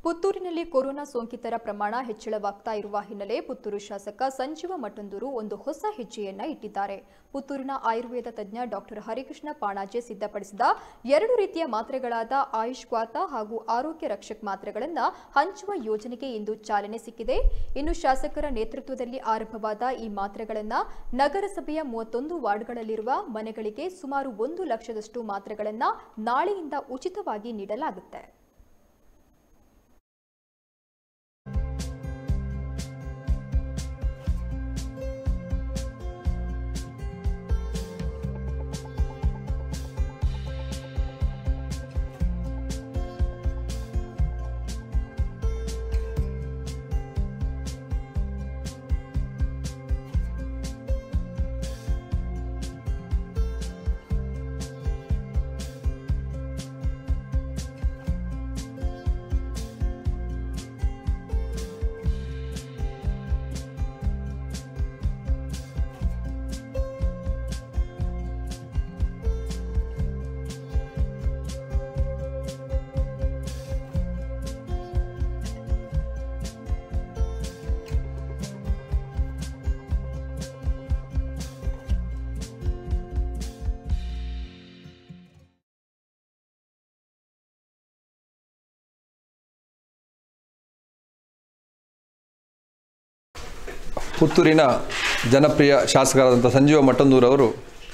ಪುತ್ತೂರಿನಲ್ಲಿ corona ಸೋಂಕಿತರ ಪ್ರಮಾಣ ಹೆಚ್ಚಳವಾಗ್ತಾ ಇರುವ ಹಿನ್ನೆಲೆ ಪುತ್ತೂರು ಶಾಸಕ ಸಂಜೀವ ಮಠಂದೂರು ಒಂದು ಹೊಸ ಹೆಜ್ಜೆಯನ್ನ ಇಟ್ಟಿದ್ದಾರೆ ಪುತ್ತೂರಿನ ಆಯುರ್ವೇದ ತಜ್ಞ ಡಾಕ್ಟರ್ ಹರಿಕೃಷ್ಣ ಪಾಣಾಜೆ ಸಿದ್ಧಪಡಿಸಿದ ಎರಡು ರೀತಿಯ ಮಾತ್ರೆಗಳಾದ ಆಯುಷ್ ಕ್ವಾತ ಹಾಗೂ ಆರೋಗ್ಯ ರಕ್ಷಕ್ ಮಾತ್ರೆಗಳನ್ನು ಹಂಚುವ ಯೋಜನೆಗೆ ಇಂದು ಚಾಲನೆ ಸಿಕ್ಕಿದೆ ಇನ್ನು ಶಾಸಕರ ನೇತೃತ್ವದಲ್ಲಿ ಆರಂಭವಾದ ಈ ಮಾತ್ರೆಗಳನ್ನು ನಗರಸಭೆಯ ಮೂವತ್ತೊಂದು ವಾರ್ಡ್ಗಳಲ್ಲಿರುವ ಮನೆಗಳಿಗೆ ಸುಮಾರು ಒಂದು ಲಕ್ಷದಷ್ಟು ಮಾತ್ರೆಗಳನ್ನು ನಾಳೆಯಿಂದ ಉಚಿತವಾಗಿ ನೀಡಲಾಗುತ್ತೆ ಪುತ್ತೂರಿನ ಜನಪ್ರಿಯ ಶಾಸಕರಾದಂಥ ಸಂಜೀವ ಮಠಂದೂರವರು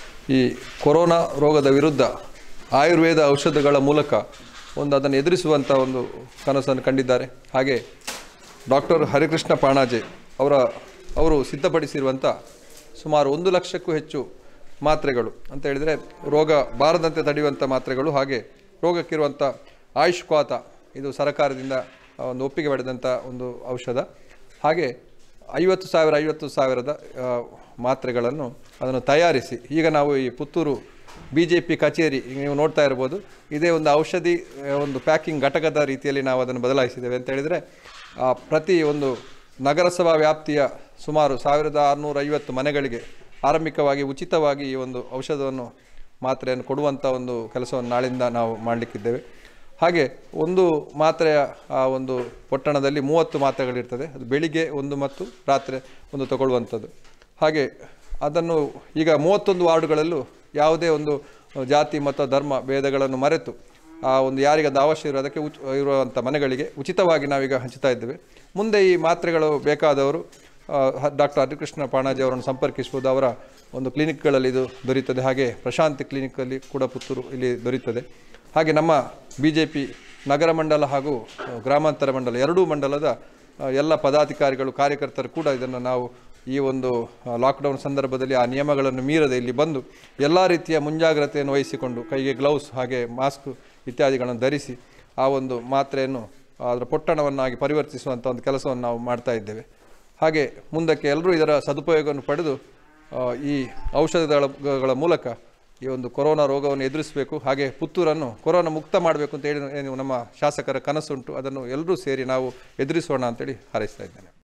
ಈ ಕೊರೋನಾ ರೋಗದ ವಿರುದ್ಧ ಆಯುರ್ವೇದ ಔಷಧಗಳ ಮೂಲಕ ಒಂದು ಅದನ್ನು ಎದುರಿಸುವಂಥ ಒಂದು ಕನಸನ್ನು ಕಂಡಿದ್ದಾರೆ ಹಾಗೆ ಡಾಕ್ಟರ್ ಹರಿಕೃಷ್ಣ ಪಾಣಾಜೆ ಅವರ ಅವರು ಸಿದ್ಧಪಡಿಸಿರುವಂಥ ಸುಮಾರು ಒಂದು ಲಕ್ಷಕ್ಕೂ ಹೆಚ್ಚು ಮಾತ್ರೆಗಳು ಅಂತ ಹೇಳಿದರೆ ರೋಗ ಬಾರದಂತೆ ತಡೆಯುವಂಥ ಮಾತ್ರೆಗಳು ಹಾಗೆ ರೋಗಕ್ಕಿರುವಂಥ ಆಯುಷ್ ಕ್ವಾತ ಇದು ಸರಕಾರದಿಂದ ಒಂದು ಒಪ್ಪಿಗೆ ಪಡೆದಂಥ ಒಂದು ಔಷಧ ಹಾಗೆ ಐವತ್ತು ಸಾವಿರ ಐವತ್ತು ಸಾವಿರದ ಆ, ಮಾತ್ರೆಗಳನ್ನು ಅದನ್ನು ತಯಾರಿಸಿ ಈಗ ನಾವು ಈ ಪುತ್ತೂರು ಬಿ ಜೆ ಪಿ ಕಚೇರಿ ಈಗ ನೀವು ನೋಡ್ತಾ ಇರ್ಬೋದು ಇದೇ ಒಂದು ಔಷಧಿ ಆ, ಒಂದು ಪ್ಯಾಕಿಂಗ್ ಘಟಕದ ರೀತಿಯಲ್ಲಿ ನಾವು ಅದನ್ನು ಬದಲಾಯಿಸಿದ್ದೇವೆ ಅಂತ ಹೇಳಿದರೆ ಆ, ಪ್ರತಿ ಒಂದು ನಗರಸಭಾ ವ್ಯಾಪ್ತಿಯ ಸುಮಾರು ಸಾವಿರದ ಆರುನೂರ ಐವತ್ತು ಮನೆಗಳಿಗೆ ಆರಂಭಿಕವಾಗಿ ಉಚಿತವಾಗಿ ಈ ಒಂದು ಔಷಧವನ್ನು ಮಾತ್ರೆಯನ್ನು ಕೊಡುವಂಥ ಒಂದು ಕೆಲಸವನ್ನು ನಾಳಿಂದ ನಾವು ಮಾಡಲಿಕ್ಕಿದ್ದೇವೆ ಹಾಗೆ ಒಂದು ಮಾತ್ರೆಯ ಆ ಒಂದು ಪೊಟ್ಟಣದಲ್ಲಿ ಮೂವತ್ತು ಮಾತ್ರೆಗಳಿರ್ತದೆ ಅದು ಬೆಳಿಗ್ಗೆ ಒಂದು ಮತ್ತು ರಾತ್ರಿ ಒಂದು ತಗೊಳ್ಳುವಂಥದ್ದು ಹಾಗೆ ಅದನ್ನು ಈಗ ಮೂವತ್ತೊಂದು ವಾರ್ಡುಗಳಲ್ಲೂ ಯಾವುದೇ ಒಂದು ಜಾತಿ ಮತ್ತು ಧರ್ಮ ಭೇದಗಳನ್ನು ಮರೆತು ಆ ಒಂದು ಯಾರಿಗೆ ಅದು ಅವಶ್ಯ ಇರೋ ಅದಕ್ಕೆ ಉಚ್ ಇರುವಂಥ ಮನೆಗಳಿಗೆ ಉಚಿತವಾಗಿ ನಾವೀಗ ಹಂಚುತ್ತಾ ಇದ್ದೇವೆ ಮುಂದೆ ಈ ಮಾತ್ರೆಗಳು ಬೇಕಾದವರು ಡಾಕ್ಟರ್ ಹರಿಕೃಷ್ಣ ಪಾಣಾಜಿ ಅವರನ್ನು ಸಂಪರ್ಕಿಸ್ಬೋದು ಅವರ ಒಂದು ಕ್ಲಿನಿಕ್ಗಳಲ್ಲಿ ಇದು ದೊರೆಯುತ್ತದೆ ಹಾಗೆ ಪ್ರಶಾಂತಿ ಕ್ಲಿನಿಕ್ಕಲ್ಲಿ ಕೂಡ ಪುತ್ತೂರು ಇಲ್ಲಿ ದೊರೆಯುತ್ತದೆ ಹಾಗೆ ನಮ್ಮ ಬಿ ಜೆ ಪಿ ನಗರ ಮಂಡಲ ಹಾಗೂ ಆ, ಗ್ರಾಮಾಂತರ ಮಂಡಲ ಎರಡೂ ಮಂಡಲದ ಆ, ಎಲ್ಲ ಪದಾಧಿಕಾರಿಗಳು ಕಾರ್ಯಕರ್ತರು ಕೂಡ ಇದನ್ನು ನಾವು ಈ ಒಂದು ಆ, ಲಾಕ್ಡೌನ್ ಸಂದರ್ಭದಲ್ಲಿ ಆ ನಿಯಮಗಳನ್ನು ಮೀರದೆ ಇಲ್ಲಿ ಬಂದು ಎಲ್ಲ ರೀತಿಯ ಮುಂಜಾಗ್ರತೆಯನ್ನು ವಹಿಸಿಕೊಂಡು ಕೈಗೆ ಗ್ಲೌಸ್ ಹಾಗೆ ಮಾಸ್ಕ್ ಇತ್ಯಾದಿಗಳನ್ನು ಧರಿಸಿ ಆ ಒಂದು ಮಾತ್ರೆಯನ್ನು ಅದರ ಪೊಟ್ಟಣವನ್ನಾಗಿ ಪರಿವರ್ತಿಸುವಂಥ ಒಂದು ಕೆಲಸವನ್ನು ನಾವು ಮಾಡ್ತಾ ಇದ್ದೇವೆ ಹಾಗೆ ಮುಂದಕ್ಕೆ ಎಲ್ಲರೂ ಇದರ ಸದುಪಯೋಗವನ್ನು ಪಡೆದು ಆ, ಈ ಔಷಧಗಳ ಮೂಲಕ ಈ ಒಂದು ಕೊರೋನಾ ರೋಗವನ್ನು ಎದುರಿಸಬೇಕು ಹಾಗೆ ಪುತ್ತೂರನ್ನು ಕೊರೋನಾ ಮುಕ್ತ ಮಾಡಬೇಕು ಅಂತ ಹೇಳಿ ಏನು ನಮ್ಮ ಶಾಸಕರ ಕನಸುಂಟು ಅದನ್ನು ಎಲ್ಲರೂ ಸೇರಿ ನಾವು ಎದುರಿಸೋಣ ಅಂತೇಳಿ ಹಾರೈಸ್ತಾ ಇದ್ದೇನೆ